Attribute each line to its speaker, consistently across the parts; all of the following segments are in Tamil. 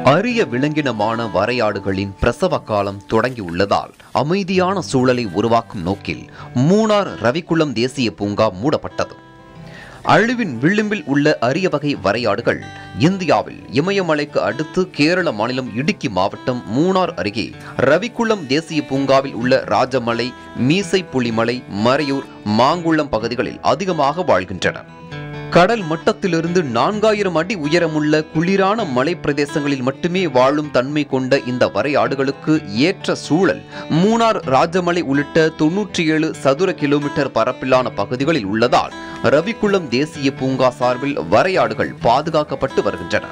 Speaker 1: அரிய விலங்கினமான வரையாடுகளின் பிரசவ காலம் தொடங்கியுள்ளதால் அமைதியான சூழலை உருவாக்கும் நோக்கில் மூணார் ரவிக்குளம் தேசிய பூங்கா மூடப்பட்டது அழிவின் விளிம்பில் உள்ள அரிய வகை வரையாடுகள் இந்தியாவில் இமயமலைக்கு அடுத்து கேரள மாநிலம் இடுக்கி மாவட்டம் மூணார் அருகே ரவிக்குளம் தேசிய பூங்காவில் உள்ள ராஜமலை மீசை புலிமலை மறையூர் மாங்குளம் பகுதிகளில் அதிகமாக வாழ்கின்றன கடல் மட்டத்திலிருந்து நான்காயிரம் அடி உயரமுள்ள குளிரான மலை பிரதேசங்களில் மட்டுமே வாழும் தன்மை கொண்ட இந்த வரையாடுகளுக்கு ஏற்ற சூழல் மூணார் ராஜமலை உள்ளிட்ட தொன்னூற்றி ஏழு சதுர கிலோமீட்டர் பரப்பிலான பகுதிகளில் உள்ளதால் ரவிக்குளம் தேசிய பூங்கா சார்பில் வரையாடுகள் பாதுகாக்கப்பட்டு வருகின்றன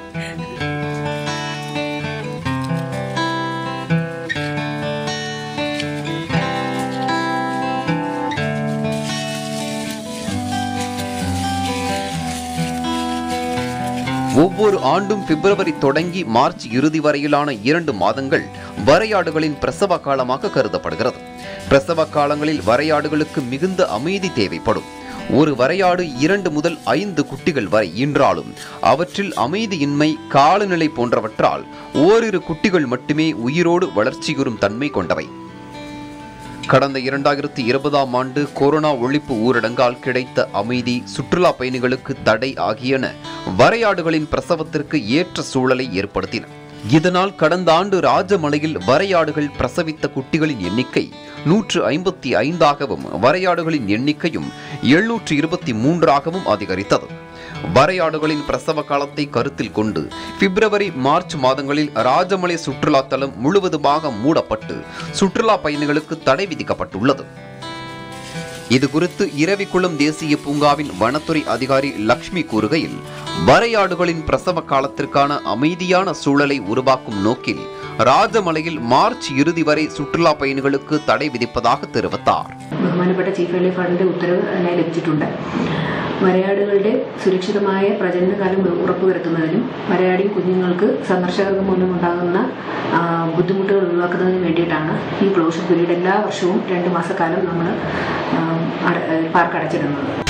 Speaker 1: ஒவ்வொரு ஆண்டும் பிப்ரவரி தொடங்கி மார்ச் இறுதி வரையிலான இரண்டு மாதங்கள் வரையாடுகளின் பிரசவ காலமாக கருதப்படுகிறது பிரசவ காலங்களில் வரையாடுகளுக்கு மிகுந்த அமைதி தேவைப்படும் ஒரு வரையாடு இரண்டு முதல் ஐந்து குட்டிகள் வரை ஈன்றாலும் அவற்றில் அமைதியின்மை காலநிலை போன்றவற்றால் ஓரிரு குட்டிகள் மட்டுமே உயிரோடு வளர்ச்சியுறும் தன்மை கொண்டவை கடந்த இரண்டாயிரத்தி இருபதாம் ஆண்டு கொரோனா ஒழிப்பு ஊரடங்கால் கிடைத்த அமைதி சுற்றுலா பயணிகளுக்கு தடை ஆகியன வரையாடுகளின் பிரசவத்திற்கு ஏற்ற சூழலை ஏற்படுத்தின இதனால் கடந்த ஆண்டு ராஜமலையில் வரையாடுகள் பிரசவித்த குட்டிகளின் எண்ணிக்கை நூற்று ஐம்பத்தி ஐந்தாகவும் வரையாடுகளின் எண்ணிக்கையும் எழுநூற்று இருபத்தி மூன்றாகவும் அதிகரித்தது வரையாடுகளின் பிரசவ காலத்தை கருத்தில் கொண்டு பிப்ரவரி மார்ச் மாதங்களில் ராஜமலை சுற்றுலா தலம் முழுவதுமாக மூடப்பட்டு சுற்றுலா பயணிகளுக்கு தடை விதிக்கப்பட்டுள்ளது இது குறித்து இரவிக்குளம் தேசிய பூங்காவின் வனத்துறை அதிகாரி லக்ஷ்மி கூறுகையில் வரையாடுகளின் பிரசவ காலத்திற்கான அமைதியான சூழலை உருவாக்கும் நோக்கில் ராஜமலையில் மார்ச் இறுதி വരെ சுற்றுலா பயணிகளுக்கு தடை വിധിപ്പதாக தெரிவித்தார்
Speaker 2: ബഹുമാനപ്പെട്ട ചീഫ് വെള്ളി ഫണ്ടിന്റെ ഉത്തരവ് അതിനായി ലഭിച്ചിട്ടുണ്ട് വരയാടുകളുടെ സുരക്ഷിതമായ പ്രജനനകാലം ഉറപ്പുവരുത്തുന്നതിനും വരയാടി കുഞ്ഞുങ്ങൾക്ക് സന്ദർശകർക്ക് മൂലം ഉണ്ടാകുന്ന ആ, ബുദ്ധിമുട്ടുകൾ ഒഴിവാക്കുന്നതിന് വേണ്ടിയിട്ടാണ് ഈ ക്ലോഷർ പീരീഡ് എല്ലാ വർഷവും രണ്ട് മാസക്കാലം നമ്മൾ പാർക്ക് അടച്ചിടുന്നത്